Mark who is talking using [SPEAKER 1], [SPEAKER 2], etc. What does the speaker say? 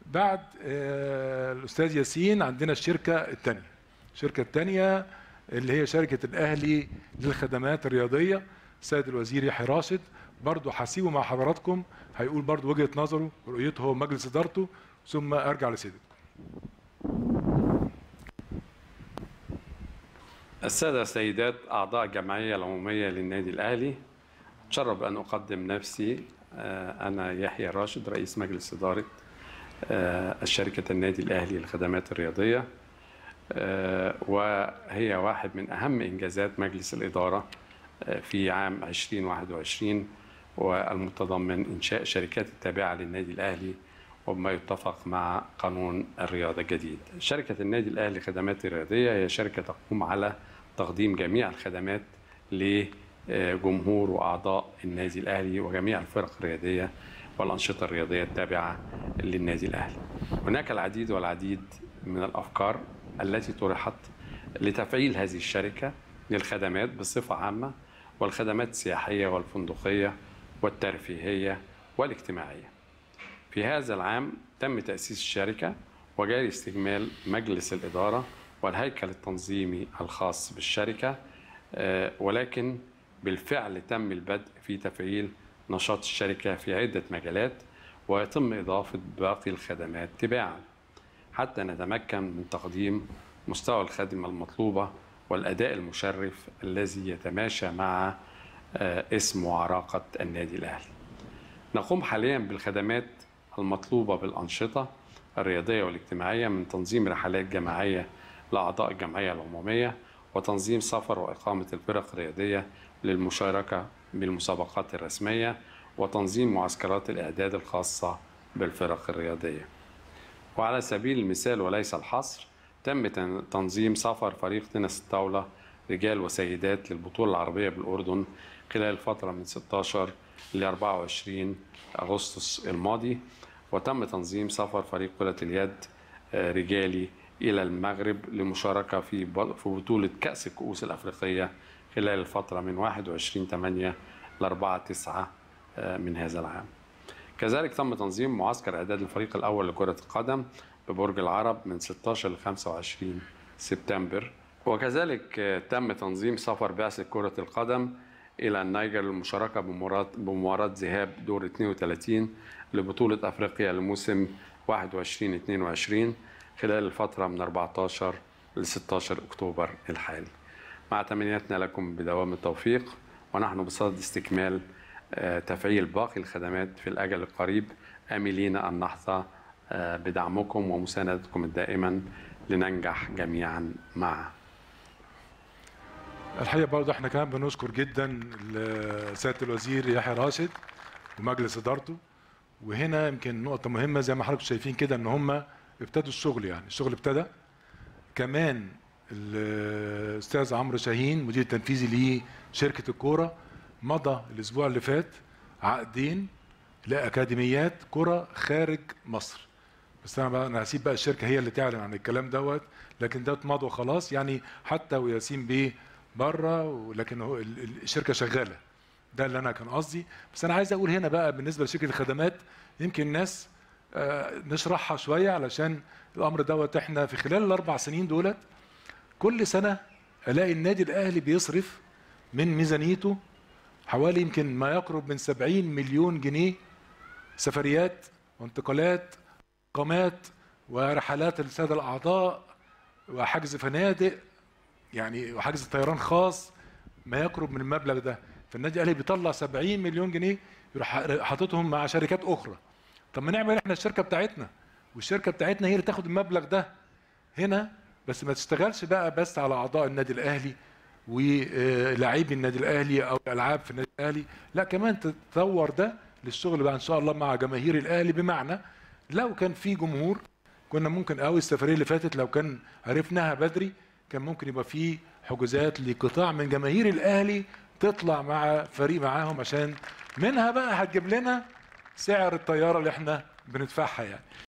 [SPEAKER 1] بعد آه، الاستاذ ياسين عندنا الشركه الثانيه الشركه الثانيه اللي هي شركه الاهلي للخدمات الرياضيه السيد الوزير يحيى راشد برضه هسيبه مع حضراتكم هيقول برضه وجهه نظره ورؤيته هو مجلس ادارته ثم ارجع لسيادتكم
[SPEAKER 2] السادة السيدات أعضاء الجمعية العمومية للنادي الأهلي أتشرف أن أقدم نفسي آه، أنا يحيى راشد رئيس مجلس إدارة آه، الشركة النادي الأهلي للخدمات الرياضية آه، وهي واحد من أهم إنجازات مجلس الإدارة آه، في عام 2021 والمتضمن إنشاء شركات التابعة للنادي الأهلي وبما يتفق مع قانون الرياضة الجديد شركة النادي الأهلي للخدمات الرياضية هي شركة تقوم على تقديم جميع الخدمات لجمهور وأعضاء النادي الأهلي وجميع الفرق الرياضية والأنشطة الرياضية التابعة للنادي الأهلي هناك العديد والعديد من الأفكار التي طرحت لتفعيل هذه الشركة للخدمات بصفة عامة والخدمات السياحية والفندقية والترفيهية والاجتماعية في هذا العام تم تأسيس الشركة وجاري استكمال مجلس الإدارة والهيكل التنظيمي الخاص بالشركة آه، ولكن بالفعل تم البدء في تفعيل نشاط الشركة في عدة مجالات ويتم إضافة باقي الخدمات تباعا حتى نتمكن من تقديم مستوى الخدمة المطلوبة والأداء المشرف الذي يتماشى مع آه، اسم وعراقة النادي الأهلي نقوم حاليا بالخدمات المطلوبة بالأنشطة الرياضية والاجتماعية من تنظيم رحلات جماعية لأعضاء الجمعية العمومية وتنظيم سفر وإقامة الفرق الرياضية للمشاركة بالمسابقات الرسمية وتنظيم معسكرات الإعداد الخاصة بالفرق الرياضية وعلى سبيل المثال وليس الحصر تم تن- تنظيم سفر فريق تنس الطاولة رجال وسيدات للبطولة العربية بالأردن خلال الفترة من 16 ل 24 أغسطس الماضي وتم تنظيم سفر فريق كرة اليد آه، رجالي إلى المغرب للمشاركة في ب- في بطولة كأس الكؤوس الأفريقية خلال الفترة من 21 8 ل 4 9 من هذا العام. كذلك تم تنظيم معسكر إعداد الفريق الأول لكرة القدم ببرج العرب من 16 ل 25 سبتمبر وكذلك آه، تم تنظيم سفر بعثة كرة القدم إلى النيجر للمشاركة بمباراة بمباراة ذهاب دور 32 لبطولة أفريقيا لموسم 21 22 خلال الفترة من 14 ل 16 أكتوبر الحالي. مع تمنياتنا لكم بدوام التوفيق ونحن بصدد استكمال آه، تفعيل باقي الخدمات في الأجل القريب آملين أن نحظى آه، بدعمكم ومساندتكم الدائما لننجح جميعا معا
[SPEAKER 1] الحقيقه برضه احنا كمان بنشكر جدا سياده الوزير يحيى راشد ومجلس ادارته وهنا يمكن نقطه مهمه زي ما حضراتكم شايفين كده ان هم ابتدوا الشغل يعني الشغل ابتدى كمان الاستاذ عمرو شاهين مدير التنفيذي لشركه الكوره مضى الاسبوع اللي فات عقدين لاكاديميات كره خارج مصر بس انا بقى انا هسيب بقى الشركه هي اللي تعلن عن الكلام دوت لكن ده اتمضوا خلاص يعني حتى وياسين بيه بره ولكن هو ال- ال- الشركه شغاله ده اللي انا كان قصدي بس انا عايز اقول هنا بقى بالنسبه لشركه الخدمات يمكن الناس آه، نشرحها شويه علشان الامر دوت احنا في خلال الاربع سنين دولت كل سنه الاقي النادي الاهلي بيصرف من ميزانيته حوالي يمكن ما يقرب من 70 مليون جنيه سفريات وانتقالات اقامات ورحلات الساده الاعضاء وحجز فنادق يعني وحجز طيران خاص ما يقرب من المبلغ ده فالنادي الاهلي بيطلع 70 مليون جنيه يروح حاططهم مع شركات اخرى طب ما نعمل احنا الشركه بتاعتنا والشركه بتاعتنا هي اللي تاخد المبلغ ده هنا بس ما تشتغلش بقى بس على اعضاء النادي الاهلي ولاعبي النادي الاهلي او الالعاب في النادي الاهلي لا كمان تطور ده للشغل بقى ان شاء الله مع جماهير الاهلي بمعنى لو كان في جمهور كنا ممكن قوي السفريه اللي فاتت لو كان عرفناها بدري كان ممكن يبقى في حجوزات لقطاع من جماهير الاهلي تطلع مع فريق معاهم عشان منها بقى هتجيب لنا سعر الطياره اللي احنا بندفعها يعني